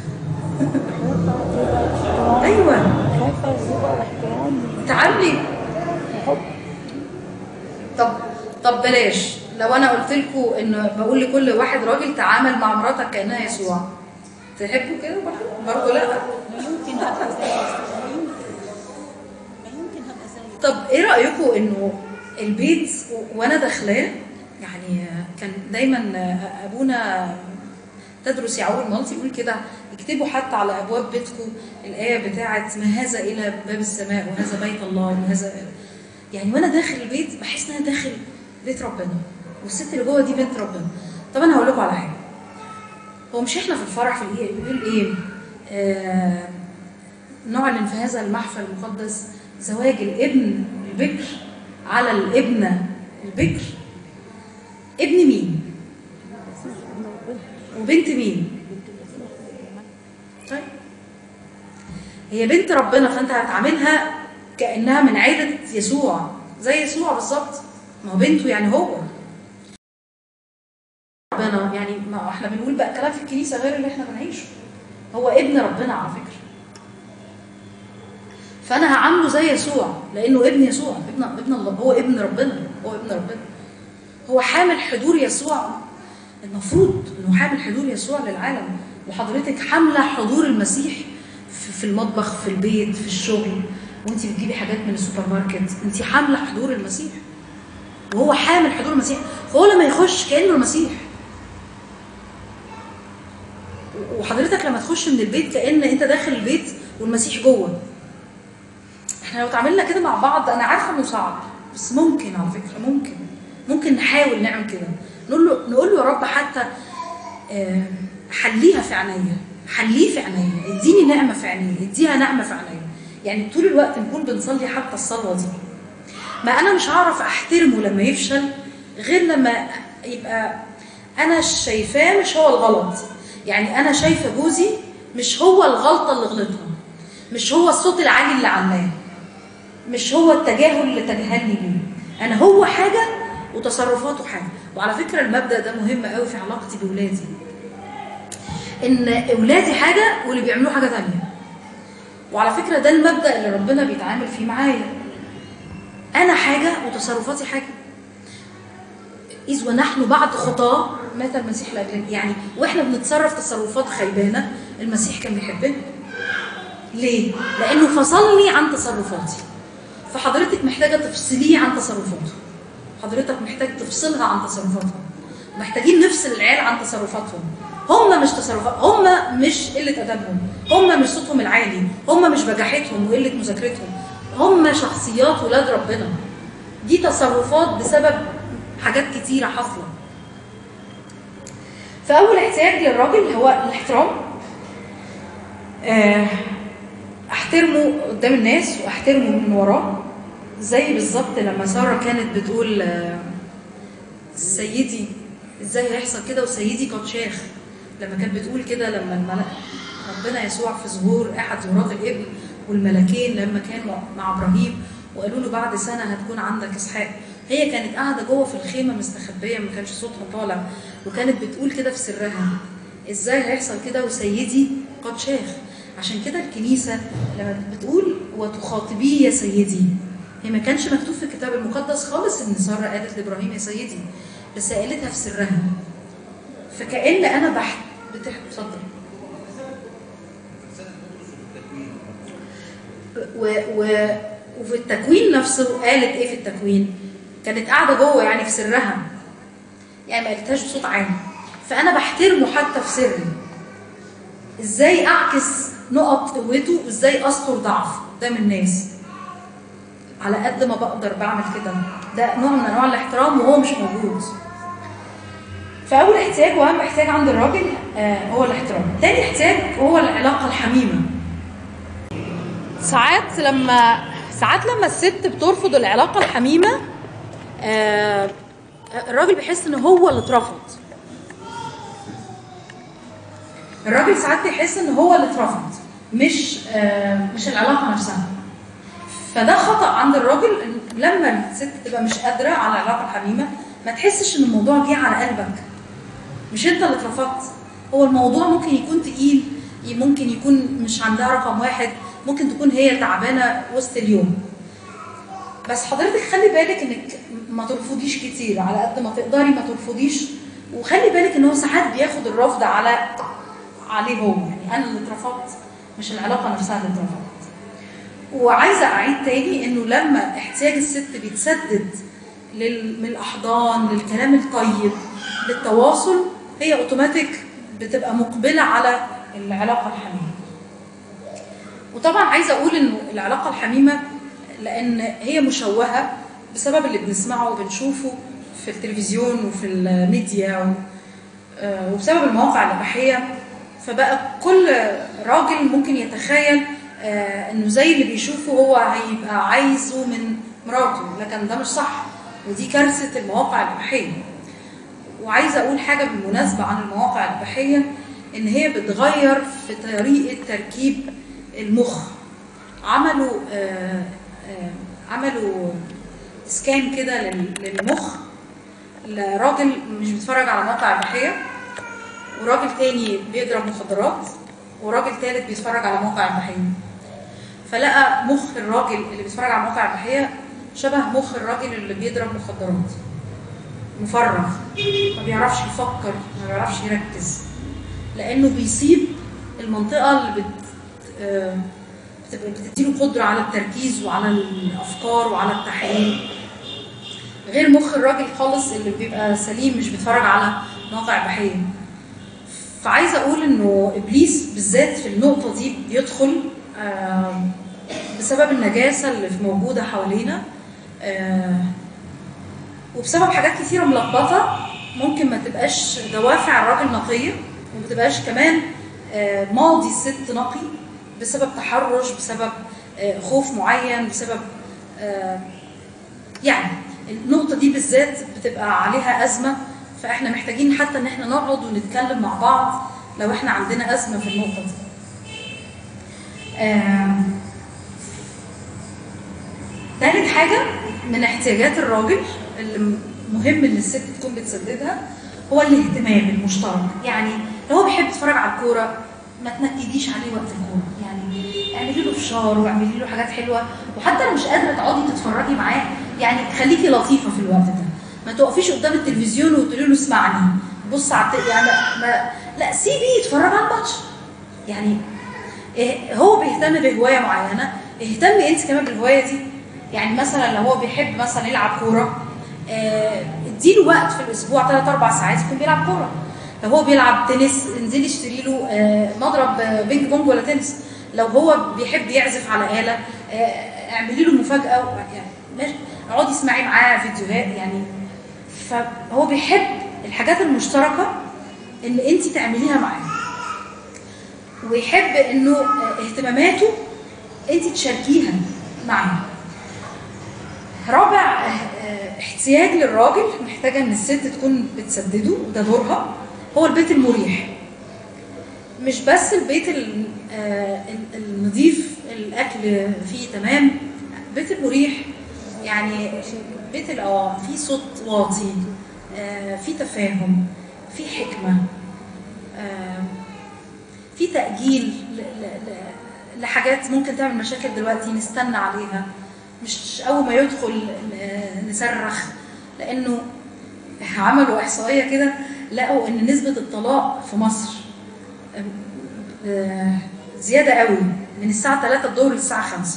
ايوه خايفة يبقى احترام تعاملي وحب طب طب بلاش لو انا قلت لكم ان بقول لكل واحد راجل تعامل مع مراتك كانها يسوع تحبوا كده برضه برضه لا لا يمكن هبقى زي لا يمكن لا يمكن هبقى زي طب ايه رايكم انه البيت و- وانا داخلاه يعني كان دايما ابونا تدرس يعقوب المالطي يقول كده اكتبوا حتى على ابواب بيتكم الايه بتاعت ما هذا الى باب السماء وهذا بيت الله وهذا يعني وانا داخل البيت بحس ان انا داخل بيت ربنا والست اللي جوه دي بنت ربنا طب انا هقول لكم على حاجه هو مش احنا في الفرح في الايه بيقول ايه آه نعلن في هذا المحفل المقدس زواج الابن البكر على الابنه البكر ابن مين وبنت مين طيب هي بنت ربنا فانت هتعاملها كانها من عيله يسوع زي يسوع بالظبط ما هو بنته يعني هو ربنا يعني ما احنا بنقول بقى كلام في الكنيسه غير اللي احنا بنعيشه هو ابن ربنا على فكره فانا هعامله زي يسوع لانه ابن يسوع ابن ابن الله هو ابن ربنا هو ابن ربنا هو حامل حضور يسوع المفروض انه حامل حضور يسوع للعالم وحضرتك حامله حضور المسيح في في المطبخ في البيت في الشغل وانت بتجيبي حاجات من السوبر ماركت انت حامله حضور المسيح وهو حامل حضور المسيح فهو لما يخش كانه المسيح وحضرتك لما تخش من البيت كان انت داخل البيت والمسيح جوه احنا لو اتعاملنا كده مع بعض انا عارفه انه صعب بس ممكن على فكره ممكن ممكن نحاول نعمل كده نقول له نقول له يا رب حتى آه، حليها في عينيا حليه في عينيا اديني نعمه في عينيا اديها نعمه في عينيا يعني طول الوقت نكون بنصلي حتى الصلوه دي ما انا مش هعرف احترمه لما يفشل غير لما يبقى انا شايفاه مش هو الغلط يعني انا شايفه جوزي مش هو الغلطه اللي غلطها مش هو الصوت العالي اللي عماه مش هو التجاهل اللي تجاهلني بيه انا هو حاجه وتصرفاته حاجه وعلى فكره المبدا ده مهم قوي في علاقتي باولادي ان اولادي حاجه واللي بيعملوه حاجه تانية وعلى فكره ده المبدا اللي ربنا بيتعامل فيه معايا انا حاجه وتصرفاتي حاجه إذ ونحن بعد خطاه مات المسيح لاجلنا يعني واحنا بنتصرف تصرفات خيبانه المسيح كان بيحبنا ليه؟ لانه فصلني عن تصرفاتي فحضرتك محتاجه تفصليه عن تصرفاته حضرتك محتاج تفصلها عن تصرفاتها محتاجين نفصل العيال عن تصرفاتهم هم مش تصرفات هم مش قله ادبهم هم مش صوتهم العالي هم مش بجاحتهم وقله مذاكرتهم هم شخصيات ولاد ربنا دي تصرفات بسبب حاجات كتيره حاصله فاول احتياج للراجل هو الاحترام آه، احترمه قدام الناس واحترمه من وراه زي بالظبط لما ساره كانت بتقول آه، سيدي ازاي هيحصل كده وسيدي قد شاخ لما كانت بتقول كده لما الملك ربنا يسوع في ظهور احد ظهورات الابن والملكين لما كانوا مع ابراهيم وقالوا له بعد سنه هتكون عندك اسحاق هي كانت قاعده جوه في الخيمه مستخبيه ما كانش صوتها طالع وكانت بتقول كده في سرها ازاي هيحصل كده وسيدي قد شاف عشان كده الكنيسه لما بتقول وتخاطبيه يا سيدي هي ما كانش مكتوب في الكتاب المقدس خالص ان ساره قالت لابراهيم يا سيدي بس قالتها في سرها فكأن انا بحت بتح... اتفضل و... و... وفي التكوين نفسه قالت ايه في التكوين كانت قاعده جوه يعني في سرها يعني ما قالتهاش بصوت عالي فانا بحترمه حتى في سري ازاي اعكس نقط قوته وازاي استر ضعفه قدام الناس على قد ما بقدر بعمل كده ده نوع من انواع الاحترام وهو مش موجود فاول احتياج واهم احتياج عند الراجل آه هو الاحترام تاني احتياج هو العلاقه الحميمه ساعات لما ساعات لما الست بترفض العلاقه الحميمه آه الراجل بيحس ان هو اللي اترفض الراجل ساعات بيحس ان هو اللي اترفض مش آه مش العلاقه نفسها فده خطا عند الراجل إن لما الست تبقى مش قادره على العلاقه الحميمه ما تحسش ان الموضوع جه على قلبك مش انت اللي اترفضت هو الموضوع ممكن يكون تقيل ممكن يكون مش عندها رقم واحد ممكن تكون هي تعبانه وسط اليوم بس حضرتك خلي بالك انك ما ترفضيش كتير على قد ما تقدري ما ترفضيش وخلي بالك ان هو ساعات بياخد الرفض على عليه هو يعني انا اللي اترفضت مش العلاقه نفسها اللي اترفضت وعايزه اعيد تاني انه لما احتياج الست بيتسدد لل... من الاحضان للكلام الطيب للتواصل هي اوتوماتيك بتبقى مقبله على العلاقه الحميمه وطبعا عايزه اقول انه العلاقه الحميمه لان هي مشوهه بسبب اللي بنسمعه وبنشوفه في التلفزيون وفي الميديا و... وبسبب المواقع الاباحيه فبقى كل راجل ممكن يتخيل آه انه زي اللي بيشوفه هو هيبقى عايزه من مراته لكن ده مش صح ودي كارثه المواقع الاباحيه وعايزه اقول حاجه بالمناسبه عن المواقع الاباحيه ان هي بتغير في طريقه تركيب المخ عملوا آه آه عملوا سكان كده للمخ لراجل مش بيتفرج على مواقع اباحيه وراجل تاني بيضرب مخدرات وراجل تالت بيتفرج على موقع اباحيه فلقى مخ الراجل اللي بيتفرج على موقع اباحيه شبه مخ الراجل اللي بيضرب مخدرات مفرغ ما بيعرفش يفكر ما بيعرفش يركز لانه بيسيب المنطقه اللي بت بتبقى بتديله قدره على التركيز وعلى الافكار وعلى التحليل غير مخ الراجل خالص اللي بيبقى سليم مش بيتفرج على مواقع اباحيه فعايزه اقول انه ابليس بالذات في النقطه دي بيدخل بسبب النجاسه اللي موجوده حوالينا وبسبب حاجات كثيره ملخبطه ممكن ما تبقاش دوافع الراجل نقيه وما تبقاش كمان ماضي الست نقي بسبب تحرش بسبب خوف معين بسبب يعني النقطه دي بالذات بتبقى عليها ازمه فاحنا محتاجين حتى ان احنا نقعد ونتكلم مع بعض لو احنا عندنا ازمه في النقطه دي. ثالث حاجه من احتياجات الراجل اللي مهم ان الست تكون بتسددها هو الاهتمام المشترك يعني لو هو بيحب يتفرج على الكوره ما تنكديش عليه وقت الكوره يعني اعملي له فشار واعملي له حاجات حلوه وحتى لو مش قادره تقعدي تتفرجي معاه يعني خليكي لطيفه في الوقت ده ما تقفيش قدام التلفزيون وتقولي له اسمعني بص على الت... يعني ما... لا سيبيه يتفرج على الماتش يعني إيه هو بيهتم بهوايه معينه اهتمي انت كمان بالهوايه دي يعني مثلا لو هو بيحب مثلا يلعب كوره اه اديله وقت في الاسبوع ثلاث اربع ساعات يكون بيلعب كوره لو هو بيلعب تنس انزلي اشتري له اه مضرب بينج بونج ولا تنس لو هو بيحب يعزف على اله اه اعملي له مفاجاه يعني ماشي اقعدي اسمعي معاه فيديوهات يعني فهو بيحب الحاجات المشتركه اللي انت تعمليها معاه ويحب انه اهتماماته انت تشاركيها معاه رابع احتياج للراجل محتاجه ان الست تكون بتسدده وده دورها هو البيت المريح مش بس البيت النظيف الاكل فيه تمام البيت المريح يعني بيت اه في صوت واطي آه في تفاهم في حكمه آه، في تاجيل ل- ل- ل- لحاجات ممكن تعمل مشاكل دلوقتي نستنى عليها مش اول ما يدخل ن- نصرخ لانه عملوا احصائيه كده لقوا ان نسبه الطلاق في مصر آه، زياده قوي من الساعه 3 الظهر للساعه 5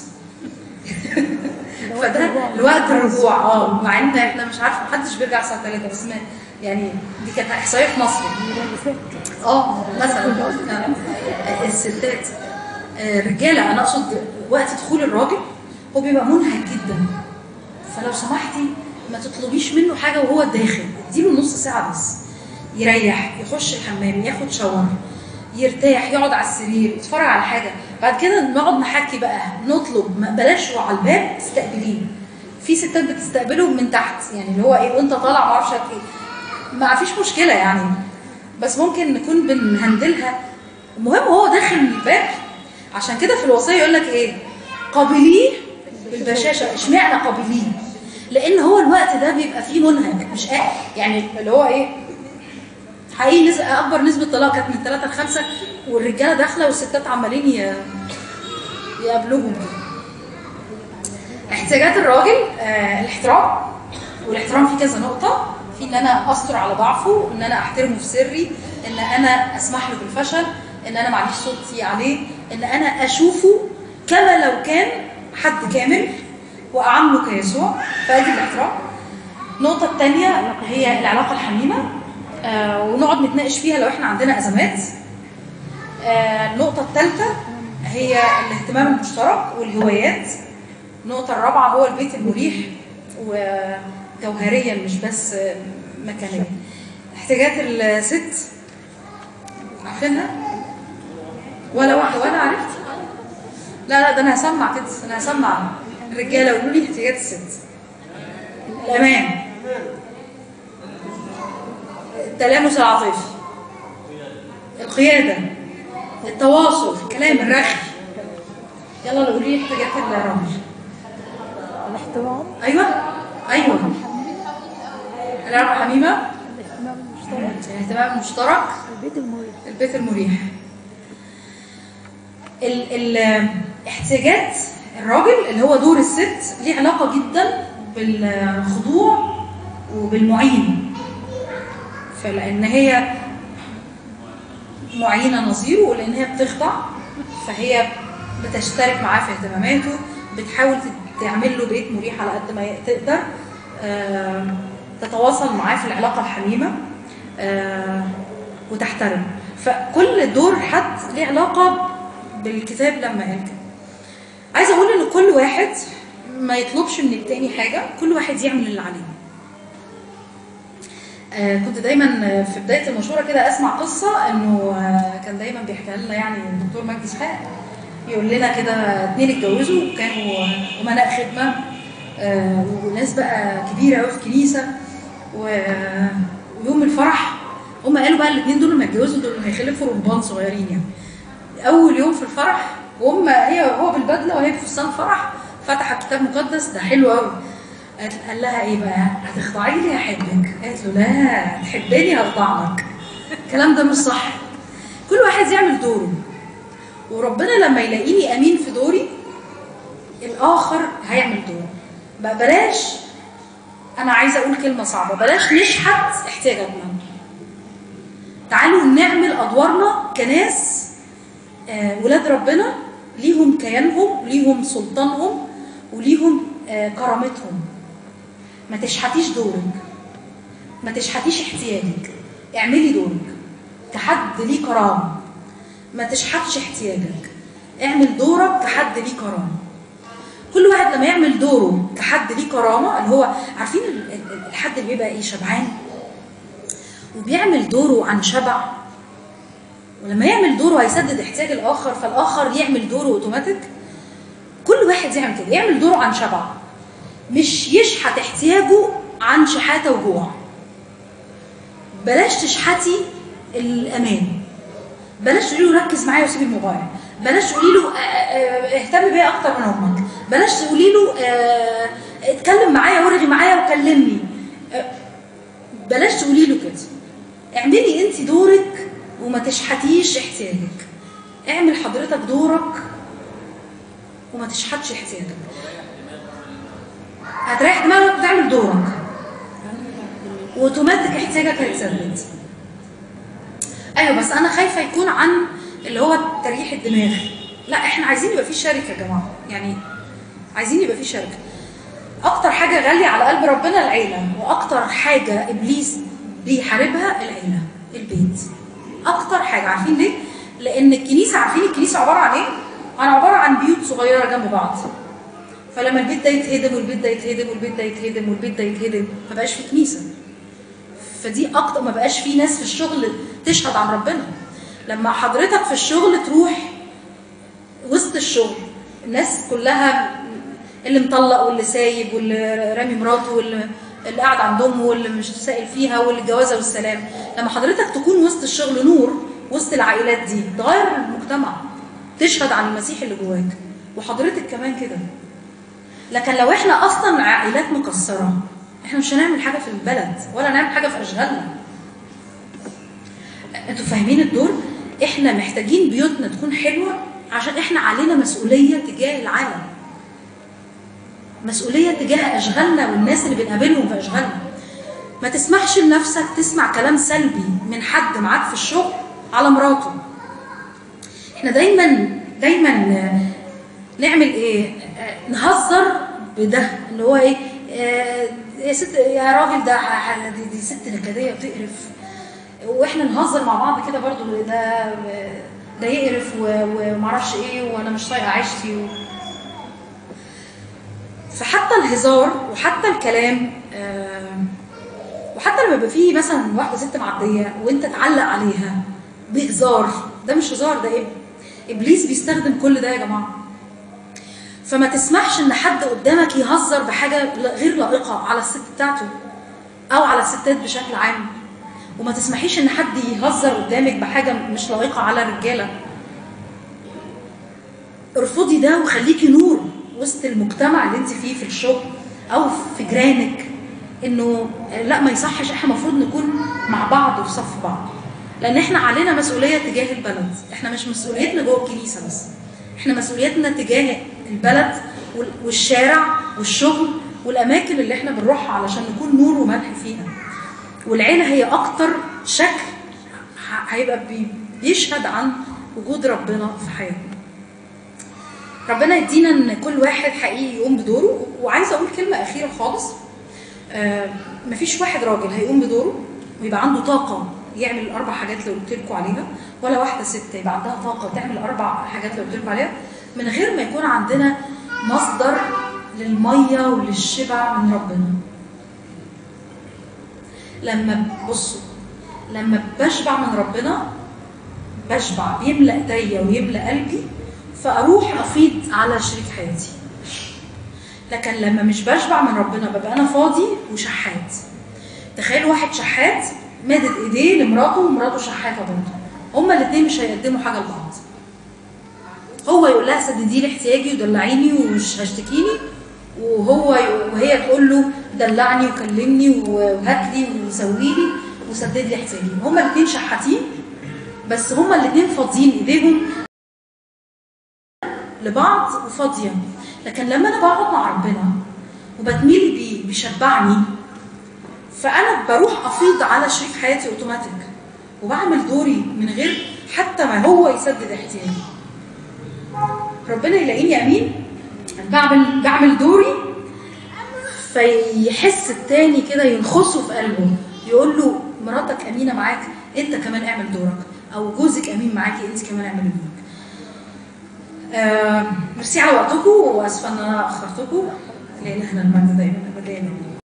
فده الوقت الرجوع اه مع ان احنا مش عارفه محدش بيرجع الساعه 3 بس ما يعني دي كانت احصائيه في مصر اه مثلا آه، الستات آه، الرجاله انا اقصد وقت دخول الراجل هو بيبقى منهك جدا فلو سمحتي ما تطلبيش منه حاجه وهو داخل اديله نص ساعه بس يريح يخش الحمام ياخد شاور يرتاح يقعد على السرير يتفرج على حاجه بعد كده نقعد نحكي بقى نطلب ما بلاش هو على الباب تستقبليه في ستات بتستقبله من تحت يعني اللي هو ايه وانت طالع ما اعرفش ايه ما فيش مشكله يعني بس ممكن نكون بنهندلها المهم هو داخل من الباب عشان كده في الوصيه يقول لك ايه قابليه بالبشاشه اشمعنى قابليه لان هو الوقت ده بيبقى فيه منهك مش قاعد يعني اللي هو ايه حقيقي نسبة اكبر نسبه طلاق كانت من 3 ل 5 والرجاله داخله والستات عمالين ي- يقابلوهم كده احتياجات الراجل آه الاحترام والاحترام فيه كذا نقطه في ان انا استر على ضعفه ان انا احترمه في سري ان انا اسمح له بالفشل ان انا معليش صوتي عليه ان انا اشوفه كما لو كان حد كامل واعامله كيسوع فادي الاحترام النقطة الثانية هي العلاقة الحميمة آه ونقعد نتناقش فيها لو احنا عندنا أزمات آه النقطة الثالثة هي الاهتمام المشترك والهوايات النقطة الرابعة هو البيت المريح وجوهريا مش بس آه، مكانيا احتياجات الست عارفينها؟ ولا واحدة ولا عرفت؟ لا لا ده انا هسمع كده انا هسمع الرجالة قولوا لي احتياجات الست الأمان التلامس العاطفي القيادة التواصل الكلام الرخي يلا قولوا لي احتياجات الراجل الاحترام ايوه ايوه العلاقة حميمة الاهتمام المشترك الاهتمام المشترك البيت المريح البيت المريح ال ال احتياجات الراجل اللي هو دور الست ليه علاقة جدا بالخضوع وبالمعين فلأن هي معينة نظيره ولأن هي بتخضع فهي بتشترك معاه في اهتماماته بتحاول تعمل له بيت مريح على قد ما تقدر آه، تتواصل معاه في العلاقة الحميمة آه، وتحترم فكل دور حد ليه علاقة بالكتاب لما قال كده عايزة أقول إن كل واحد ما يطلبش من التاني حاجة كل واحد يعمل اللي عليه آه كنت دايما في بداية المشورة كده أسمع قصة إنه آه كان دايما بيحكيها لنا يعني الدكتور مجدي إسحاق يقول لنا كده اتنين اتجوزوا وكانوا أمناء خدمة آه وناس بقى كبيرة أوي في كنيسة و- ويوم الفرح هم قالوا بقى الاثنين دول لما يتجوزوا دول هيخلفوا رهبان صغيرين يعني اول يوم في الفرح وهم هي هو بالبدله وهي بفستان فرح فتح الكتاب المقدس ده حلو قوي قال قال لها ايه بقى هتخضعي لي احبك قالت له لا تحبني هخضع لك الكلام ده مش صح كل واحد يعمل دوره وربنا لما يلاقيني امين في دوري الاخر هيعمل دوره بقى بلاش انا عايزه اقول كلمه صعبه بلاش نشحت احتياجاتنا تعالوا نعمل ادوارنا كناس آه، ولاد ربنا ليهم كيانهم ليهم سلطانهم وليهم آه، كرامتهم ما تشحتيش دورك ما تشحتيش احتياجك اعملي دورك كحد ليه كرامه ما تشحتش احتياجك اعمل دورك كحد ليه كرامه كل واحد لما يعمل دوره كحد ليه كرامه اللي هو عارفين ال- ال- الحد اللي بيبقى ايه شبعان وبيعمل دوره عن شبع ولما يعمل دوره هيسدد احتياج الاخر فالاخر يعمل دوره اوتوماتيك كل واحد يعمل كده يعمل دوره عن شبع مش يشحت احتياجه عن شحاته وجوع بلاش تشحتي الامان بلاش تقولي له ركز معايا وسيب الموبايل بلاش تقولي له آه، آه، اهتم بيا اكتر من امك بلاش تقولي له آه، اتكلم معايا وارغي معايا وكلمني آه، بلاش تقولي له كده اعملي انت دورك وما تشحتيش احتياجك اعمل حضرتك دورك وما تشحتش احتياجك هتريح دماغك وتعمل دورك واوتوماتيك احتياجك هيتسدد ايوه بس انا خايفه يكون عن اللي هو تريح الدماغ لا احنا عايزين يبقى في شركه يا جماعه يعني عايزين يبقى في شركه اكتر حاجه غاليه على قلب ربنا العيله واكتر حاجه ابليس بيحاربها العيله البيت اكتر حاجه عارفين ليه لان الكنيسه عارفين الكنيسه عباره عن ايه عن عباره عن بيوت صغيره جنب بعض فلما البيت ده يتهدم والبيت ده يتهدم والبيت ده يتهدم والبيت ده يتهدم ما بقاش في كنيسه فدي اكتر ما بقاش في ناس في الشغل تشهد عن ربنا لما حضرتك في الشغل تروح وسط الشغل الناس كلها اللي مطلق واللي سايب واللي رامي مراته واللي اللي قاعد عند امه واللي مش سائل فيها واللي الجوازه والسلام لما حضرتك تكون وسط الشغل نور وسط العائلات دي تغير المجتمع تشهد عن المسيح اللي جواك وحضرتك كمان كده لكن لو احنا اصلا عائلات مكسره احنا مش هنعمل حاجه في البلد ولا نعمل حاجه في اشغالنا انتوا فاهمين الدور احنا محتاجين بيوتنا تكون حلوه عشان احنا علينا مسؤوليه تجاه العالم مسؤوليه تجاه اشغالنا والناس اللي بنقابلهم في اشغالنا ما تسمحش لنفسك تسمع كلام سلبي من حد معاك في الشغل على مراته احنا دايما دايما نعمل ايه آه، نهزر بده اللي هو ايه آه، يا ست يا راجل ده ح- ح- دي, دي ست نكديه وتقرف واحنا نهزر مع بعض كده برضو ده ده يقرف و- ومعرفش ايه وانا مش طايقه عيشتي و... فحتى الهزار وحتى الكلام آه، وحتى لما يبقى فيه مثلا واحده ست معديه وانت تعلق عليها بهزار ده مش هزار ده إب... ابليس بيستخدم كل ده يا جماعه فما تسمحش ان حد قدامك يهزر بحاجه لا- غير لائقه على الست بتاعته او على الستات بشكل عام وما تسمحيش ان حد يهزر قدامك بحاجه مش لائقه على الرجاله ارفضي ده وخليكي نور وسط المجتمع اللي انت فيه في الشغل او في جيرانك انه لا ما يصحش احنا المفروض نكون مع بعض وفي صف بعض لان احنا علينا مسؤوليه تجاه البلد احنا مش مسؤوليتنا جوه الكنيسه بس احنا مسؤوليتنا تجاه البلد وال- والشارع والشغل والاماكن اللي احنا بنروحها علشان نكون نور وملح فيها والعيله هي اكتر شكل ه- هيبقى بي- بيشهد عن وجود ربنا في حياتنا ربنا يدينا ان كل واحد حقيقي يقوم بدوره وعايزه اقول كلمه اخيره خالص آه مفيش واحد راجل هيقوم بدوره ويبقى عنده طاقه يعمل الاربع حاجات اللي قلت لكم عليها ولا واحده ست يبقى عندها طاقه تعمل الاربع حاجات اللي قلت لكم عليها من غير ما يكون عندنا مصدر للميه وللشبع من ربنا لما بصوا لما بشبع من ربنا بشبع بيملى ايديا ويملى قلبي فاروح افيض على شريك حياتي لكن لما مش بشبع من ربنا ببقى انا فاضي وشحات تخيل واحد شحات مادد ايديه لمراته ومراته شحاته برضه هما الاثنين مش هيقدموا حاجه لبعض هو يقول لها سددي لي احتياجي ودلعيني ومش هشتكيني وهو وهي تقول له دلعني وكلمني وهات لي وسوي لي وسدد لي احتياجي هما الاثنين شحاتين بس هما الاثنين فاضيين ايديهم لبعض وفاضيه لكن لما انا بقعد مع ربنا وبتميل بيه بيشبعني فانا بروح افيض على شريك حياتي اوتوماتيك وبعمل دوري من غير حتى ما هو يسدد احتياجي ربنا يلاقيني امين بعمل بعمل دوري فيحس التاني كده ينخصه في قلبه يقول له مراتك امينه معاك انت كمان اعمل دورك او جوزك امين معاكي انت كمان اعملي دورك آه ميرسي على وقتكم واسفه ان انا اخرتكم لان احنا المجد دايما ابدا